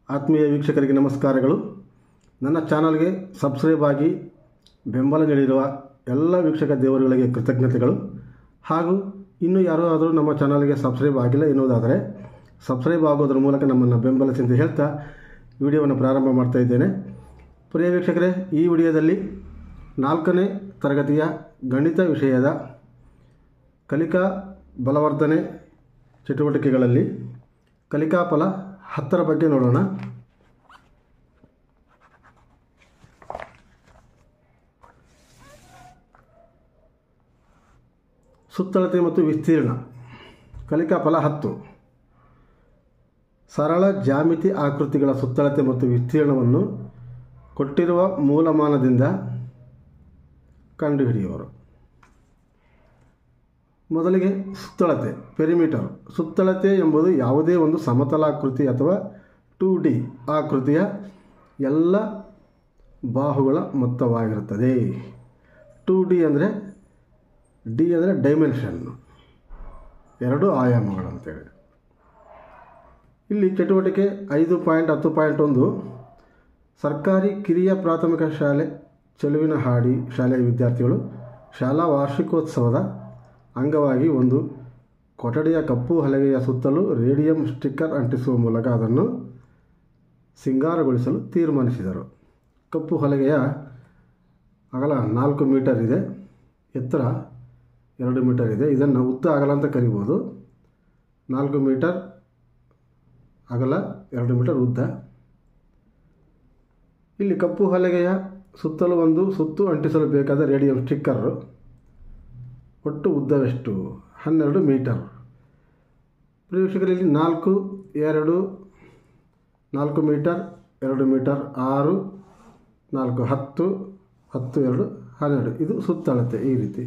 ಆತ್ಮೀಯ ವೀಕ್ಷಕರಿಗೆ ನಮಸ್ಕಾರಗಳು ನನ್ನ ಚಾನಲ್ಗೆ ಸಬ್ಸ್ಕ್ರೈಬ್ ಆಗಿ ಬೆಂಬಲ ನೀಡಿರುವ ಎಲ್ಲ ವೀಕ್ಷಕ ದೇವರುಗಳಿಗೆ ಕೃತಜ್ಞತೆಗಳು ಹಾಗೂ ಇನ್ನೂ ಯಾರೂ ಆದರೂ ನಮ್ಮ ಚಾನಲ್ಗೆ ಸಬ್ಸ್ಕ್ರೈಬ್ ಆಗಿಲ್ಲ ಎನ್ನುವುದಾದರೆ ಸಬ್ಸ್ಕ್ರೈಬ್ ಆಗೋದ್ರ ಮೂಲಕ ನಮ್ಮನ್ನು ಬೆಂಬಲಿಸಿ ಅಂತ ಹೇಳ್ತಾ ವಿಡಿಯೋವನ್ನು ಪ್ರಾರಂಭ ಮಾಡ್ತಾ ಇದ್ದೇನೆ ಪ್ರಿಯ ವೀಕ್ಷಕರೇ ಈ ವಿಡಿಯೋದಲ್ಲಿ ನಾಲ್ಕನೇ ತರಗತಿಯ ಗಣಿತ ವಿಷಯದ ಕಲಿಕಾ ಬಲವರ್ಧನೆ ಚಟುವಟಿಕೆಗಳಲ್ಲಿ ಕಲಿಕಾ ಫಲ ಹತ್ತರ ಬಗ್ಗೆ ನೋಡೋಣ ಸುತ್ತಳತೆ ಮತ್ತು ವಿಸ್ತೀರ್ಣ ಕಲಿಕಾ ಫಲ ಹತ್ತು ಸರಳ ಜಾಮಿತಿ ಆಕೃತಿಗಳ ಸುತ್ತಳತೆ ಮತ್ತು ವಿಸ್ತೀರ್ಣವನ್ನು ಕೊಟ್ಟಿರುವ ಮೂಲಮಾನದಿಂದ ಕಂಡುಹಿಡಿಯುವರು ಮೊದಲಿಗೆ ಸುತ್ತಳತೆ ಪೆರಿಮೀಟರ್ ಸುತ್ತಳತೆ ಎಂಬುದು ಯಾವುದೇ ಒಂದು ಸಮತಲಾಕೃತಿ ಅಥವಾ ಟು ಡಿ ಆಕೃತಿಯ ಎಲ್ಲ ಬಾಹುಗಳ ಮೊತ್ತವಾಗಿರುತ್ತದೆ ಟು ಡಿ ಅಂದರೆ ಡಿ ಅಂದರೆ ಡೈಮೆನ್ಷನ್ ಎರಡು ಆಯಾಮಗಳು ಅಂತೇಳಿ ಇಲ್ಲಿ ಚಟುವಟಿಕೆ ಐದು ಪಾಯಿಂಟ್ ಹತ್ತು ಪಾಯಿಂಟ್ ಒಂದು ಸರ್ಕಾರಿ ಕಿರಿಯ ಪ್ರಾಥಮಿಕ ಶಾಲೆ ಚೆಲುವಿನ ಹಾಡಿ ಶಾಲೆಯ ವಿದ್ಯಾರ್ಥಿಗಳು ಶಾಲಾ ವಾರ್ಷಿಕೋತ್ಸವದ ಅಂಗವಾಗಿ ಒಂದು ಕೊಠಡಿಯ ಕಪ್ಪು ಹಲಗೆಯ ಸುತ್ತಲೂ ರೇಡಿಯಂ ಸ್ಟಿಕ್ಕರ್ ಅಂಟಿಸುವ ಮೂಲಕ ಅದನ್ನು ಸಿಂಗಾರಗೊಳಿಸಲು ತೀರ್ಮಾನಿಸಿದರು ಕಪ್ಪು ಹಲಗೆಯ ಅಗಲ ನಾಲ್ಕು ಮೀಟರ್ ಇದೆ ಎತ್ತರ ಎರಡು ಮೀಟರ್ ಇದೆ ಇದನ್ನು ಉದ್ದ ಅಗಲ ಅಂತ ಕರಿಬೋದು ನಾಲ್ಕು ಮೀಟರ್ ಅಗಲ ಎರಡು ಮೀಟರ್ ಉದ್ದ ಇಲ್ಲಿ ಕಪ್ಪು ಹಲಗೆಯ ಸುತ್ತಲೂ ಒಂದು ಸುತ್ತು ಅಂಟಿಸಲು ಬೇಕಾದ ರೇಡಿಯಂ ಸ್ಟಿಕ್ಕರು ಒಟ್ಟು ಉದ್ದವೆಷ್ಟು ಹನ್ನೆರಡು ಮೀಟರ್ ಪ್ರೇಕ್ಷಕರಲ್ಲಿ ನಾಲ್ಕು ಎರಡು ನಾಲ್ಕು ಮೀಟರ್ ಎರಡು ಮೀಟರ್ ಆರು ನಾಲ್ಕು ಹತ್ತು ಹತ್ತು ಎರಡು ಹನ್ನೆರಡು ಇದು ಸುತ್ತಳತೆ ಈ ರೀತಿ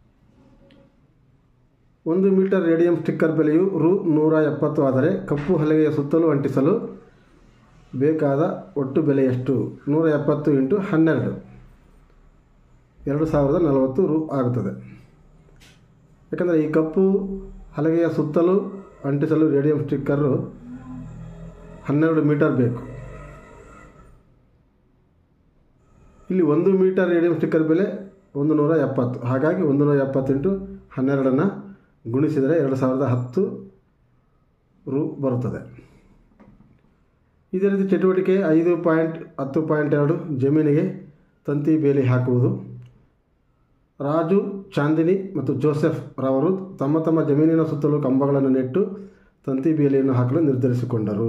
ಒಂದು ಮೀಟರ್ ರೇಡಿಯಂ ಸ್ಟಿಕ್ಕರ್ ಬೆಲೆಯು ರು ನೂರ ಎಪ್ಪತ್ತು ಆದರೆ ಕಪ್ಪು ಹಲಗೆಯ ಸುತ್ತಲೂ ಅಂಟಿಸಲು ಬೇಕಾದ ಒಟ್ಟು ಬೆಲೆ ಎಷ್ಟು ನೂರ ಎಪ್ಪತ್ತು ಇಂಟು ಹನ್ನೆರಡು ಎರಡು ಸಾವಿರದ ನಲವತ್ತು ರು ಆಗುತ್ತದೆ ಯಾಕಂದರೆ ಈ ಕಪ್ಪು ಹಲಗೆಯ ಸುತ್ತಲೂ ಅಂಟಿಸಲು ರೇಡಿಯಂ ಸ್ಟಿಕ್ಕರು ಹನ್ನೆರಡು ಮೀಟರ್ ಬೇಕು ಇಲ್ಲಿ ಒಂದು ಮೀಟರ್ ರೇಡಿಯಂ ಸ್ಟಿಕ್ಕರ್ ಬೆಲೆ ಒಂದು ನೂರ ಎಪ್ಪತ್ತು ಹಾಗಾಗಿ ಒಂದು ನೂರ ಎಪ್ಪತ್ತು ಇಂಟು ಹನ್ನೆರಡನ್ನು ಗುಣಿಸಿದರೆ ಎರಡು ಸಾವಿರದ ಹತ್ತು ರು ಬರುತ್ತದೆ ಇದೇ ರೀತಿ ಚಟುವಟಿಕೆ ಐದು ಪಾಯಿಂಟ್ ಹತ್ತು ಪಾಯಿಂಟ್ ಎರಡು ಜಮೀನಿಗೆ ತಂತಿ ಬೇಲಿ ಹಾಕುವುದು ರಾಜು ಚಾಂದಿನಿ ಮತ್ತು ಜೋಸೆಫ್ ರವರು ತಮ್ಮ ತಮ್ಮ ಜಮೀನಿನ ಸುತ್ತಲೂ ಕಂಬಗಳನ್ನು ನೆಟ್ಟು ತಂತಿ ಬೇಲಿಯನ್ನು ಹಾಕಲು ನಿರ್ಧರಿಸಿಕೊಂಡರು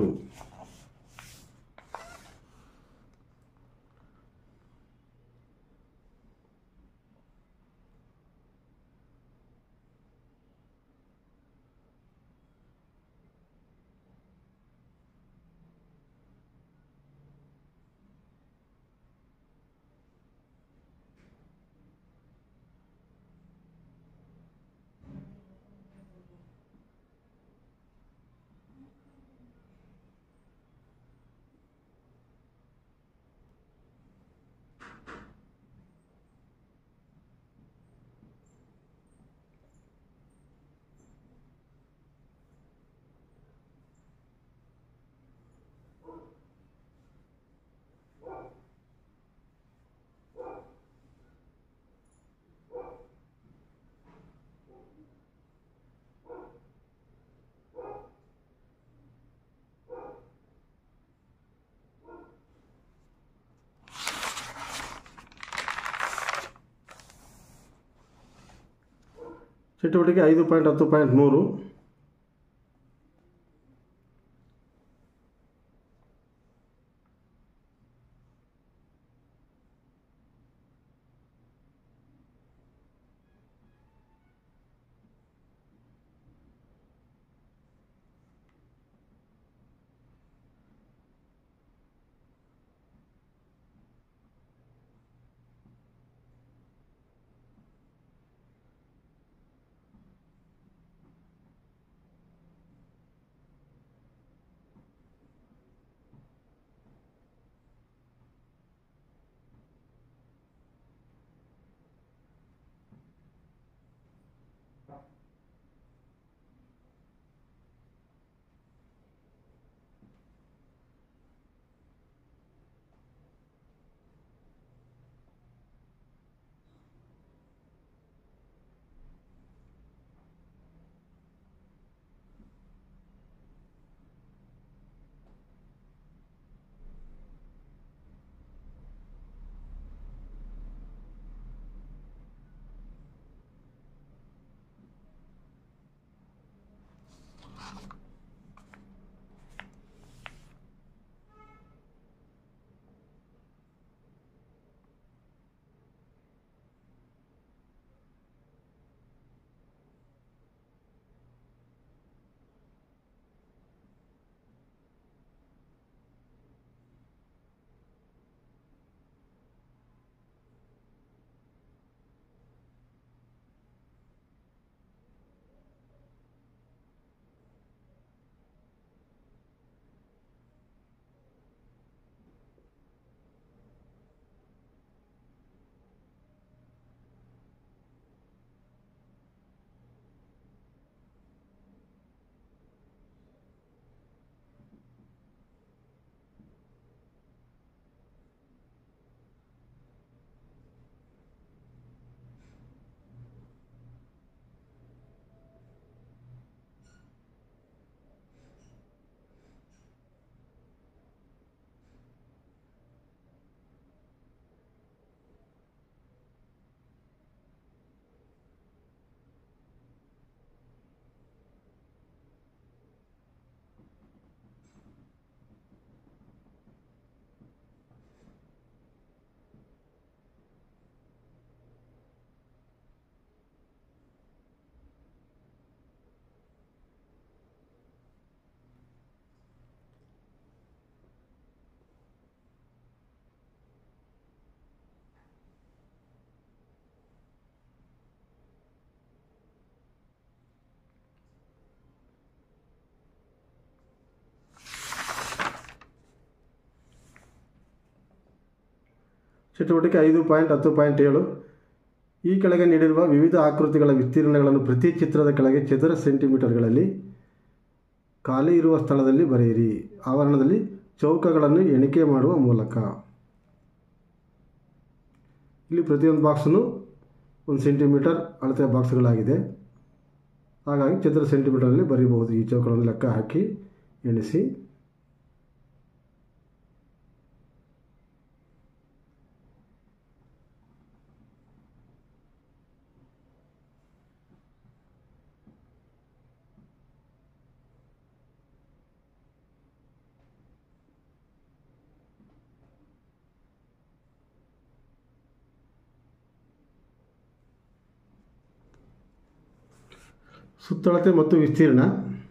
ಚಟುವಟಿಕೆ ಐದು ಪಾಯಿಂಟ್ ಹತ್ತು ಪಾಯಿಂಟ್ ಮೂರು ಚಟುವಟಿಕೆ ಐದು ಪಾಯಿಂಟ್ ಹತ್ತು ಪಾಯಿಂಟ್ ಏಳು ಈ ಕೆಳಗೆ ನೀಡಿರುವ ವಿವಿಧ ಆಕೃತಿಗಳ ವಿಸ್ತೀರ್ಣಗಳನ್ನು ಪ್ರತಿ ಚಿತ್ರದ ಕೆಳಗೆ ಚದರ ಸೆಂಟಿಮೀಟರ್ಗಳಲ್ಲಿ ಖಾಲಿ ಇರುವ ಸ್ಥಳದಲ್ಲಿ ಬರೆಯಿರಿ ಆವರಣದಲ್ಲಿ ಚೌಕಗಳನ್ನು ಎಣಿಕೆ ಮಾಡುವ ಮೂಲಕ ಇಲ್ಲಿ ಪ್ರತಿಯೊಂದು ಬಾಕ್ಸನ್ನು ಒಂದು ಸೆಂಟಿಮೀಟರ್ ಅಳತೆಯ ಬಾಕ್ಸ್ಗಳಾಗಿದೆ ಹಾಗಾಗಿ ಚದರ ಸೆಂಟಿಮೀಟರಲ್ಲಿ ಬರೀಬಹುದು ಈ ಚೌಕಗಳನ್ನು ಲೆಕ್ಕ ಹಾಕಿ ಎಣಿಸಿ ಸುತ್ತಳತೆ ಮತ್ತು ವಿಸ್ತೀರ್ಣ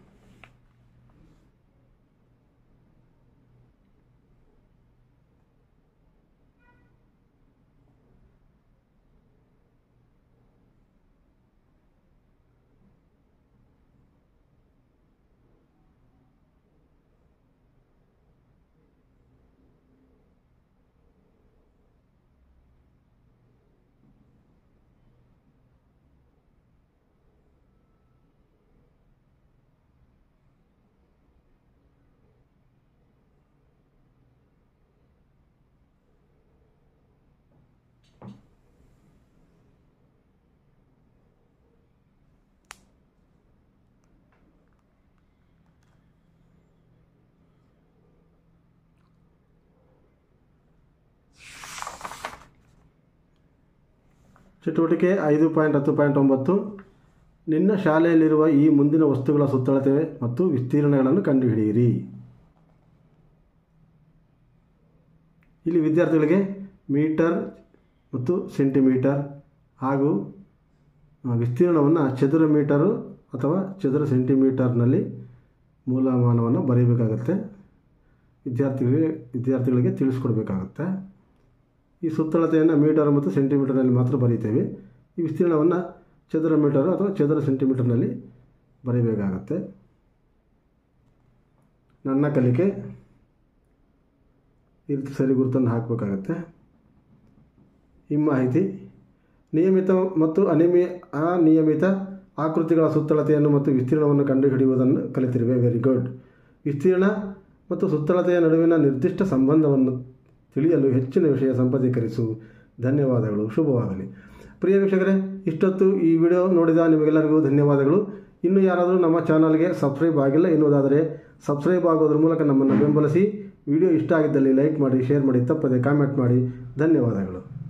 ಚಟುವಟಿಕೆ ಐದು ಪಾಯಿಂಟ್ ಹತ್ತು ಪಾಯಿಂಟ್ ಒಂಬತ್ತು ನಿನ್ನ ಶಾಲೆಯಲ್ಲಿರುವ ಈ ಮುಂದಿನ ವಸ್ತುಗಳ ಸುತ್ತಳತೆ ಮತ್ತು ವಿಸ್ತೀರ್ಣಗಳನ್ನು ಕಂಡುಹಿಡಿಯಿರಿ ಇಲ್ಲಿ ವಿದ್ಯಾರ್ಥಿಗಳಿಗೆ ಮೀಟರ್ ಮತ್ತು ಸೆಂಟಿಮೀಟರ್ ಹಾಗೂ ಆ, ವಿಸ್ತೀರ್ಣವನ್ನು ಚದುರ ಮೀಟರು ಅಥವಾ ಚದುರ ಸೆಂಟಿಮೀಟರ್ನಲ್ಲಿ ಮೂಲಮಾನವನ್ನು ಬರೀಬೇಕಾಗತ್ತೆ ವಿದ್ಯಾರ್ಥಿಗಳಿಗೆ ವಿದ್ಯಾರ್ಥಿಗಳಿಗೆ ತಿಳಿಸ್ಕೊಡ್ಬೇಕಾಗತ್ತೆ ಈ ಸುತ್ತಳತೆಯನ್ನು ಮೀಟರ್ ಮತ್ತು ಸೆಂಟಿಮೀಟರ್ನಲ್ಲಿ ಮಾತ್ರ ಬರೀತೇವೆ ಈ ವಿಸ್ತೀರ್ಣವನ್ನು ಚದರ ಮೀಟರ್ ಅಥವಾ ಚದರ ಸೆಂಟಿಮೀಟರ್ನಲ್ಲಿ ಬರೀಬೇಕಾಗತ್ತೆ ನನ್ನ ಕಲಿಕೆ ಈ ರೀತಿ ಸರಿ ಗುರುತನ್ನು ಹಾಕಬೇಕಾಗತ್ತೆ ಈ ಮಾಹಿತಿ ನಿಯಮಿತ ಮತ್ತು ಅನಿಯಮಿ ಅನಿಯಮಿತ ಆಕೃತಿಗಳ ಸುತ್ತಳತೆಯನ್ನು ಮತ್ತು ವಿಸ್ತೀರ್ಣವನ್ನು ಕಂಡುಹಿಡಿಯುವುದನ್ನು ಕಲಿತಿರುವೆ ವೆರಿ ಗುಡ್ ವಿಸ್ತೀರ್ಣ ಮತ್ತು ಸುತ್ತಳತೆಯ ನಡುವಿನ ನಿರ್ದಿಷ್ಟ ಸಂಬಂಧವನ್ನು ತಿಳಿಯಲು ಹೆಚ್ಚಿನ ವಿಷಯ ಸಂಪದೀಕರಿಸು ಧನ್ಯವಾದಗಳು ಶುಭವಾಗಲಿ ಪ್ರಿಯ ವೀಕ್ಷಕರೇ ಇಷ್ಟೊತ್ತು ಈ ವಿಡಿಯೋ ನೋಡಿದ ನಿಮಗೆಲ್ಲರಿಗೂ ಧನ್ಯವಾದಗಳು ಇನ್ನು ಯಾರಾದರೂ ನಮ್ಮ ಚಾನಲ್ಗೆ ಸಬ್ಸ್ಕ್ರೈಬ್ ಆಗಿಲ್ಲ ಎನ್ನುವುದಾದರೆ ಸಬ್ಸ್ಕ್ರೈಬ್ ಆಗೋದ್ರ ಮೂಲಕ ನಮ್ಮನ್ನು ಬೆಂಬಲಿಸಿ ವಿಡಿಯೋ ಇಷ್ಟ ಆಗಿದ್ದಲ್ಲಿ ಲೈಕ್ ಮಾಡಿ ಶೇರ್ ಮಾಡಿ ತಪ್ಪದೆ ಕಾಮೆಂಟ್ ಮಾಡಿ ಧನ್ಯವಾದಗಳು